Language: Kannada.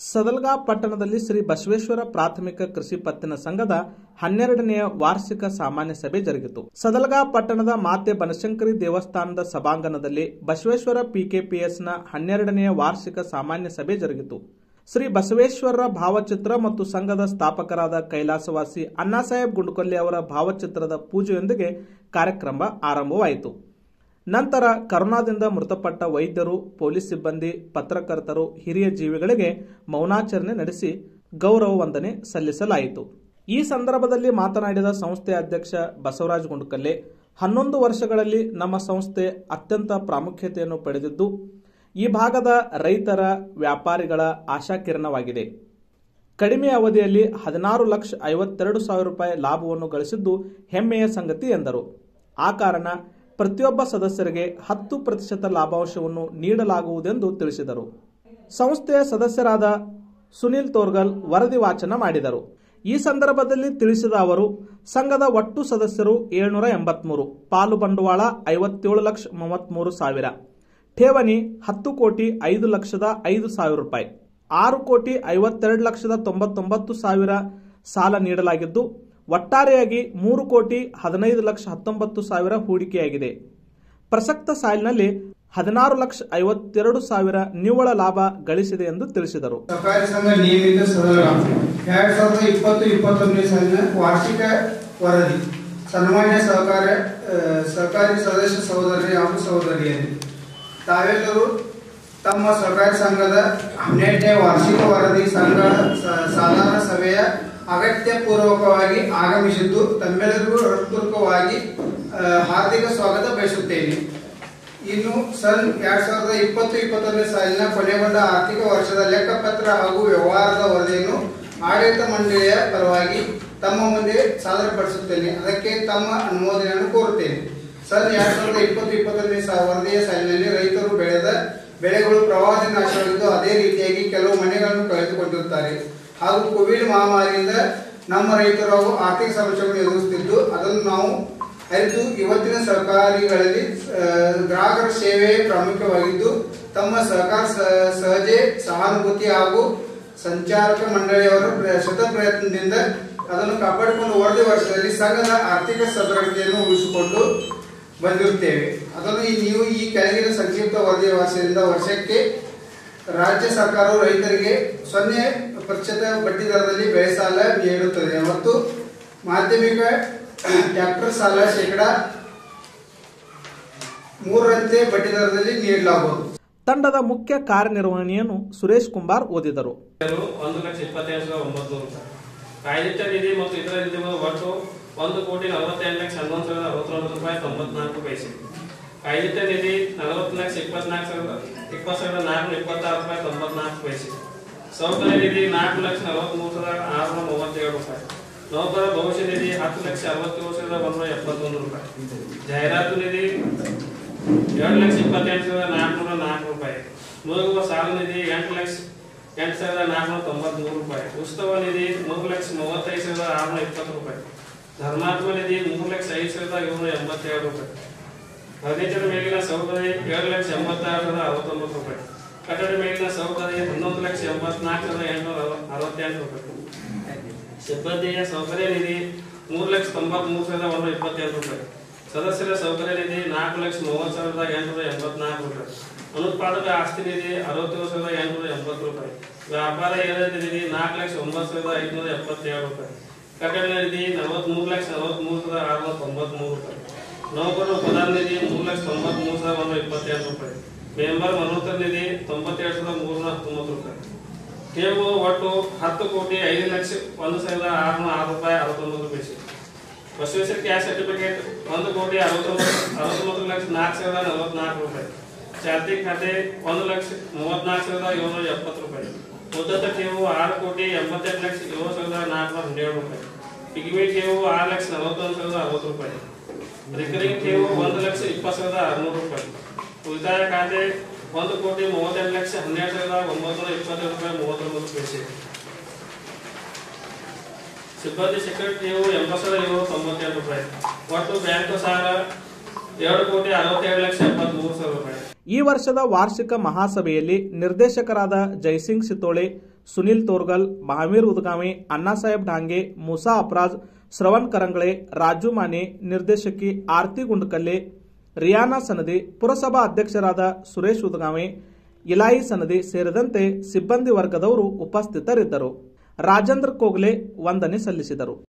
ಸದಲ್ಗಾ ಪಟ್ಟಣದಲ್ಲಿ ಶ್ರೀ ಬಸವೇಶ್ವರ ಪ್ರಾಥಮಿಕ ಕೃಷಿ ಪತ್ತಿನ ಸಂಘದ ಹನ್ನೆರಡನೆಯ ವಾರ್ಷಿಕ ಸಾಮಾನ್ಯ ಸಭೆ ಜರುಗಿತು ಸದಲ್ಗಾ ಪಟ್ಟಣದ ಮಾತೆ ಬನಶಂಕರಿ ದೇವಸ್ಥಾನದ ಸಭಾಂಗಣದಲ್ಲಿ ಬಸವೇಶ್ವರ ಪಿಕೆಪಿಎಸ್ನ ಹನ್ನೆರಡನೆಯ ವಾರ್ಷಿಕ ಸಾಮಾನ್ಯ ಸಭೆ ಜರುಗಿತು ಶ್ರೀ ಬಸವೇಶ್ವರರ ಭಾವಚಿತ್ರ ಮತ್ತು ಸಂಘದ ಸ್ಥಾಪಕರಾದ ಕೈಲಾಸವಾಸಿ ಅಣ್ಣಾಸಾಹೇಬ್ ಗುಂಡ್ಕೊಲ್ಲಿ ಅವರ ಭಾವಚಿತ್ರದ ಪೂಜೆಯೊಂದಿಗೆ ಕಾರ್ಯಕ್ರಮ ಆರಂಭವಾಯಿತು ನಂತರ ಕರೋನಾದಿಂದ ಮೃತಪಟ್ಟ ವೈದ್ಯರು ಪೊಲೀಸ್ ಸಿಬ್ಬಂದಿ ಪತ್ರಕರ್ತರು ಹಿರಿಯ ಜೀವಿಗಳಿಗೆ ಮೌನಾಚರಣೆ ನಡೆಸಿ ಗೌರವ ವಂದನೆ ಸಲ್ಲಿಸಲಾಯಿತು ಈ ಸಂದರ್ಭದಲ್ಲಿ ಮಾತನಾಡಿದ ಸಂಸ್ಥೆ ಅಧ್ಯಕ್ಷ ಬಸವರಾಜ ಗುಂಡ್ಕಲ್ಲೆ ಹನ್ನೊಂದು ವರ್ಷಗಳಲ್ಲಿ ನಮ್ಮ ಸಂಸ್ಥೆ ಅತ್ಯಂತ ಪ್ರಾಮುಖ್ಯತೆಯನ್ನು ಪಡೆದಿದ್ದು ಈ ಭಾಗದ ರೈತರ ವ್ಯಾಪಾರಿಗಳ ಆಶಾಕಿರಣವಾಗಿದೆ ಕಡಿಮೆ ಅವಧಿಯಲ್ಲಿ ಹದಿನಾರು ಲಕ್ಷ ಐವತ್ತೆರಡು ಸಾವಿರ ರೂಪಾಯಿ ಲಾಭವನ್ನು ಗಳಿಸಿದ್ದು ಹೆಮ್ಮೆಯ ಸಂಗತಿ ಎಂದರು ಆ ಕಾರಣ ಪ್ರತಿಯೊಬ್ಬ ಸದಸ್ಯರಿಗೆ ಹತ್ತು ಪ್ರತಿಶತ ಲಾಭಾಂಶವನ್ನು ನೀಡಲಾಗುವುದೆಂದು ತಿಳಿಸಿದರು ಸಂಸ್ಥೆಯ ಸದಸ್ಯರಾದ ಸುನಿಲ್ ತೋರ್ಗಲ್ ವರದಿ ವಾಚನ ಮಾಡಿದರು ಈ ಸಂದರ್ಭದಲ್ಲಿ ತಿಳಿಸಿದ ಅವರು ಸಂಘದ ಒಟ್ಟು ಸದಸ್ಯರು ಏಳ್ನೂರ ಎಂಬತ್ಮೂರು ಪಾಲು ಬಂಡವಾಳ ಐವತ್ತೇಳು ಲಕ್ಷ ಮೂವತ್ಮೂರು ಸಾವಿರ ಠೇವಣಿ ಹತ್ತು ಕೋಟಿ ಐದು ಲಕ್ಷದ ಐದು ಸಾವಿರ ರೂಪಾಯಿ ಆರು ಕೋಟಿ ಐವತ್ತೆರಡು ಲಕ್ಷದ ತೊಂಬತ್ತೊಂಬತ್ತು ಸಾವಿರ ಸಾಲ ನೀಡಲಾಗಿದ್ದು ಒಟ್ಟಾರೆಯಾಗಿ ಮೂರು ಕೋಟಿ ಹದಿನೈದು ಲಕ್ಷ ಹತ್ತೊಂಬತ್ತು ಸಾವಿರ ಹೂಡಿಕೆಯಾಗಿದೆ ಪ್ರಸಕ್ತ ಸಾಲಿನಲ್ಲಿ ಹದಿನಾರು ಲಕ್ಷ ಐವತ್ತೆರಡು ಸಾವಿರ ನಿವ್ವಳ ಲಾಭ ಗಳಿಸಿದೆ ಎಂದು ತಿಳಿಸಿದರು ಸಹಕಾರಿ ಸಂಘ ನಿಯಮಿತ ಸದನ ಎರಡ್ ಸಾವಿರದ ಇಪ್ಪತ್ತು ಇಪ್ಪತ್ತೊಂದನೇ ಸಾಲಿನ ವಾರ್ಷಿಕ ವರದಿ ಸನ್ಮಾನ್ಯ ಸಹಕಾರ ಆ, ಸಹಕಾರಿ ಸದಸ್ಯ ಸಹೋದರಿ ಹಾಗೂ ಸಹೋದರಿಯರು ತಾವೆಲ್ಲರೂ ತಮ್ಮ ಸಹಕಾರಿ ಸಂಘದ ಹನ್ನೆರಡನೇ ವಾರ್ಷಿಕ ವರದಿ ಸಂಘ ಸ- ಸಾಧಾರಣ ಸಭೆಯ ಅಗತ್ಯ ಪೂರ್ವಕವಾಗಿ ಆಗಮಿಸಿದ್ದು ತಮ್ಮೆಲ್ಲರಿಗೂ ಹೃತ್ಪೂರ್ವಕವಾಗಿ ಆ, ಹಾರ್ದಿಕ ಸ್ವಾಗತ ಬಯಸುತ್ತೇನೆ ಇನ್ನು ಸನ್ ಎರಡ್ ಸಾವಿರದ ಇಪ್ಪತ್ತು ಇಪ್ಪತ್ತೊಂದನೇ ಸಾಲಿನ ಕೊನೆಗೊಂಡ ಆರ್ಥಿಕ ವರ್ಷದ ಲೆಕ್ಕಪತ್ರ ಹಾಗೂ ವ್ಯವಹಾರದ ವರದಿಯನ್ನು ಆಡಳಿತ ಮಂಡಳಿಯ ಪರವಾಗಿ ತಮ್ಮ ಮುಂದೆ ಸಾದರಪಡಿಸುತ್ತೇನೆ ಅದಕ್ಕೆ ತಮ್ಮ ಅನುಮೋದನೆಯನ್ನು ಕೋರುತ್ತೇನೆ ಸನ್ ಎರಡ್ ಸಾವಿರದ ಇಪ್ಪತ್ತು ಇಪ್ಪತ್ತೊಂದನೇ ಸಾ- ವರದಿಯ ಸಾಲಿನಲ್ಲಿ ರೈತರು ಬೆಳೆದ ಬೆಳೆಗಳು ಪ್ರವಾಹದಿಂದ ನಾಶವಾಗಿದ್ದು ಅದೇ ರೀತಿಯಾಗಿ ಕೆಲವು ಮನೆಗಳನ್ನು ಕಳೆದುಕೊಂಡಿರುತ್ತಾರೆ ಹಾಗೂ ಕೋವಿಡ್ ಮಹಾಮಾರಿಯಿಂದ ನಮ್ಮ ರೈತರು ಹಾಗೂ ಆರ್ಥಿಕ ಸಮಸ್ಯೆಗಳನ್ನು ಎದುರಿಸುತ್ತಿದ್ದು ಅದನ್ನು ನಾವು ಅರಿತು ಇವತ್ತಿನ ಸಹಕಾರಿಗಳಲ್ಲಿ ಆ, ಗ್ರಾಹಕರ ಸೇವೆ ಪ್ರಾಮುಖ್ಯವಾಗಿದ್ದು ತಮ್ಮ ಸಹಕಾರ ಸ- ಸಹಜೆ ಸಹಾನುಭೂತಿ ಹಾಗೂ ಸಂಚಾಲಕ ಮಂಡಳಿಯವರ ಪ್ರ- ಶತ ಪ್ರಯತ್ನದಿಂದ ಅದನ್ನು ಕಾಪಾಡಿಕೊಂಡು ವರದಿ ವರ್ಷದಲ್ಲಿ ಸಂಘದ ಆರ್ಥಿಕ ಸದೃಢತೆಯನ್ನು ಉಳಿಸಿಕೊಂಡು ಬಂದಿರುತ್ತೇವೆ ಅದನ್ನು ಈ ನೀವು ಈ ಕೆಳಗಿನ ಸಂಕ್ಷಿಪ್ತ ವರದಿ ವರ್ಷದಿಂದ ವರ್ಷಕ್ಕೆ ರಾಜ್ಯ ಸರ್ಕಾರವು ರೈತರಿಗೆ ಸೊನ್ನೆ ಪ್ರತಿಶತ ಬಡ್ಡಿ ದರದಲ್ಲಿ ಬೆಳೆ ಸಾಲ ನೀಡುತ್ತದೆ ಮತ್ತು ಮಾಧ್ಯಮಿಕ ಟ್ರ್ಯಾಕ್ಟರ್ ಸಾಲ ಶೇಕಡ ಮೂರರಂತೆ ಬಡ್ಡಿ ದರದಲ್ಲಿ ನೀಡಲಾಗುವುದು ತಂಡದ ಮುಖ್ಯ ಕಾರ್ಯನಿರ್ವಹಣೆಯನ್ನು ಸುರೇಶ್ ಕುಂಬಾರ್ ಓದಿದರು ರು ಒಂದು ಲಕ್ಷ ಇಪ್ಪತ್ತೈದು ಸಾವಿರದ ಒಂಬತ್ತು ರೂಪಾಯಿ ಕಾಯ್ದಿಟ್ಟ ನಿಧಿ ಮತ್ತು ಇತರ ನಿಧಿಗಳು ಒಟ್ಟು ಒಂದು ಕೋಟಿ ನಲವತ್ತೆಂಟು ಲಕ್ಷ ಹನ್ನೊಂದು ಸಾವಿರದ ಅರವತ್ತೊಂಬತ್ತು ರೂಪಾಯಿ ತೊಂಬತ್ನಾಲ್ಕು ಪೈಸೆ ಕಾಯ್ದಿಟ್ಟ ನಿಧಿ ನಲವತ್ತು ಲಕ್ಷ ಇಪ್ಪತ್ನಾಲ್ಕು ಸಾವಿರದ ಇಪ್ಪತ್ತು ಸಾವಿರದ ನಾಲ್ಕುನೂರ ಇಪ್ಪತ್ತಾರು ರೂಪಾಯಿ ತೊಂಬತ್ನಾಲ್ಕು ಪೈಸೆ ಸೌಕರ್ಯ ನಿಧಿ ನಾಲ್ಕು ಲಕ್ಷ ನಲವತ್ಮೂರು ಸಾವಿರದ ಆರುನೂರ ಮೂವತ್ತೇಳು ರೂಪಾಯಿ ನೌಕರ ಭವಿಷ್ಯ ನಿಧಿ ಹತ್ತು ಲಕ್ಷ ಅರವತ್ತೇಳು ಸಾವಿರದ ಒಂದೂರ ಎಪ್ಪತ್ತೊಂದು ರೂಪಾಯಿ ಜಾಹೀರಾತು ನಿಧಿ ಎರಡು ಲಕ್ಷ ಇಪ್ಪತ್ತೆಂಟು ಸಾವಿರದ ನಾಲ್ಕುನೂರ ನಾಲ್ಕು ರೂಪಾಯಿ ಮುಳುಗುವ ಸಾಲ ನಿಧಿ ಎಂಟು ಲಕ್ಷ ಎಂಟು ಸಾವಿರದ ನಾಲ್ಕುನೂರ ತೊಂಬತ್ಮೂರು ರೂಪಾಯಿ ಉತ್ಸವ ನಿಧಿ ಮೂರು ಲಕ್ಷ ಮೂವತ್ತೈದು ಸಾವಿರದ ಆರುನೂರ ಇಪ್ಪತ್ತು ರೂಪಾಯಿ ಧರ್ಮಾತ್ಮ ನಿಧಿ ಮೂರು ಲಕ್ಷ ಐದು ಸಾವಿರದ ಏಳ್ನೂರ ಎಂಬತ್ತೆರಡು ರೂಪಾಯಿ ಫರ್ನಿಚರ್ ಮೇಲಿನ ಸೌಕರ್ಯ ಏಳು ಲಕ್ಷ ಎಂಬತ್ತಾರು ಸಾವಿರದ ಅರವತ್ತೊಂಬತ್ತು ರೂಪಾಯಿ ಕಟ್ಟಡ ಮೇಲಿನ ಸೌಕರ್ಯ ಹನ್ನೊಂದು ಲಕ್ಷ ಎಂಬತ್ನಾಲ್ಕು ಸಾವಿರದ ಎಂಟುನೂರ ಅರವ- ಅರವತ್ತೆಂಟು ರೂಪಾಯಿ ಸಿಬ್ಬಂದಿಯ ಸೌಕರ್ಯ ನಿಧಿ ಮೂರು ಲಕ್ಷ ತೊಂಬತ್ಮೂರು ಸಾವಿರದ ಒಂದೂರ ಇಪ್ಪತ್ತೆರಡು ರೂಪಾಯಿ ಸದಸ್ಯರ ಸೌಕರ್ಯ ನಿಧಿ ನಾಲ್ಕು ಲಕ್ಷ ಮೂವತ್ತು ಸಾವಿರದ ಎಂಟುನೂರ ಎಂಬತ್ನಾಲ್ಕು ರೂಪಾಯಿ ಅನುತ್ಪಾದಕ ಆಸ್ತಿ ನಿಧಿ ಅರವತ್ತೇಳು ಸಾವಿರದ ಎಂಟುನೂರ ಎಂಬತ್ತು ರೂಪಾಯಿ ವ್ಯಾಪಾರ ಏರಿಕೆ ನಿಧಿ ನಾಲ್ಕು ಲಕ್ಷ ಒಂಬತ್ತು ಸಾವಿರದ ಐದುನೂರ ಎಪ್ಪತ್ತೇಳು ರೂಪಾಯಿ ಕಟ್ಟಡ ನಿಧಿ ನಲವತ್ಮೂರು ಲಕ್ಷ ನಲವತ್ಮೂರು ಸಾವಿರದ ಆರುನೂರ ತೊಂಬತ್ಮೂರು ರೂಪಾಯಿ ನೌಕರರು ಪ್ರಧಾನ ನಿಧಿ ಮೂರು ಲಕ್ಷ ತೊಂಬತ್ಮೂರು ಸಾವಿರದ ಒಂದೂರ ಇಪ್ಪತ್ತೆರಡು ರೂಪಾಯಿ ಮೆಂಬರ್ ಮನೋತ್ತರ ನಿಧಿ ತೊಂಬತ್ತೆರಡು ಸಾವಿರದ ಮೂರುನೂರ ಹತ್ತೊಂಬತ್ತು ರೂಪಾಯಿ ಠೇವು ಒಟ್ಟು ಹತ್ತು ಕೋಟಿ ಐದು ಲಕ್ಷ ಒಂದು ಸಾವಿರದ ಆರುನೂರ ಆರು ರೂಪಾಯಿ ಅರವತ್ತೊಂಬತ್ತು ಪೈಸೆ ಬಸವೇಶ್ವರ ಕ್ಯಾಶ್ ಸರ್ಟಿಫಿಕೇಟ್ ಒಂದು ಕೋಟಿ ಅರವತ್ತೊಂಬತ್ತು ಅರವತ್ತೊಂಬತ್ತು ಲಕ್ಷ ನಾಲ್ಕು ಸಾವಿರದ ನಲವತ್ನಾಲ್ಕು ರೂಪಾಯಿ ಚಾಲ್ತಿ ಖಾತೆ ಒಂದು ಲಕ್ಷ ಮೂವತ್ನಾಲ್ಕು ಸಾವಿರದ ಏಳ್ನೂರ ಎಪ್ಪತ್ತು ರೂಪಾಯಿ ಉದ್ದತ ಠೇವು ಆರು ಕೋಟಿ ಎಂಬತ್ತೆಂಟು ಲಕ್ಷ ಏಳು ಸಾವಿರದ ನಾಲ್ಕುನೂರ ಹನ್ನೆರಡು ರೂಪಾಯಿ ಪಿಗ್ಮಿ ಠೇವು ಆರು ಲಕ್ಷ ನಲವತ್ತೊಂದು ಸಾವಿರದ ಅರವತ್ತು ರೂಪಾಯಿ ರಿಕರಿಂಗ್ ಠೇವು ಒಂದು ಲಕ್ಷ ಇಪ್ಪತ್ತು ಸಾವಿರದ ಆರುನೂರು ರೂಪಾಯಿ ಉಳಿತಾಯ ಖಾತೆ ಒಂದು ಕೋಟಿ ಮೂವತ್ತೆಂಟು ಲಕ್ಷ ಹನ್ನೆರಡು ಸಾವಿರದ ಒಂಬತ್ತು ಇಪ್ಪತ್ತೇಳು ರೂಪಾಯಿ ಮೂವತ್ತೊಂಬತ್ತು ಪೈಸೆ ಸಿಬ್ಬಂದಿ ಸೆಕ್ಯೂರಿಟಿ ನೀವು ಎಂಬತ್ತು ಸಾವಿರದ ಏಳ್ನೂರ ತೊಂಬತ್ತೆರಡು ರೂಪಾಯಿ ಒಟ್ಟು ಬ್ಯಾಂಕ್ ಸಾಲ ಎರಡು ಕೋಟಿ ಅರವತ್ತೆರಡು ಲಕ್ಷ ಎಪ್ಪತ್ಮೂರು ಸಾವಿರ ರೂಪಾಯಿ ಈ ವರ್ಷದ ವಾರ್ಷಿಕ ಮಹಾಸಭೆಯಲ್ಲಿ ನಿರ್ದೇಶಕರಾದ ಜೈಸಿಂಗ್ ಸಿತೋಳೆ ಸುನಿಲ್ ತೋರ್ಗಲ್ ಮಹಾವೀರ್ ಉದಗಾಮಿ ಅಣ್ಣಾಸಾಹೇಬ್ ಢಾಂಗೆ ಮೂಸಾ ಅಪ್ರಾಜ್ ಶ್ರವಣ್ ಕರಂಗಳೆ ರಾಜು ಮಾನೆ ನಿರ್ದೇಶಕಿ ಆರತಿ ಗುಂಡಕಲ್ಲೆ ರಿಯಾನಾ ಸನದಿ ಪುರಸಭಾ ಅಧ್ಯಕ್ಷರಾದ ಸುರೇಶ್ ಉದಗಾಮಿ ಇಲಾಯಿ ಸನದಿ ಸೇರಿದಂತೆ ಸಿಬ್ಬಂದಿ ವರ್ಗದವರು ಉಪಸ್ಥಿತರಿದ್ದರು ರಾಜೇಂದ್ರ ಕೋಗ್ಲೆ ವಂದನೆ ಸಲ್ಲಿಸಿದರು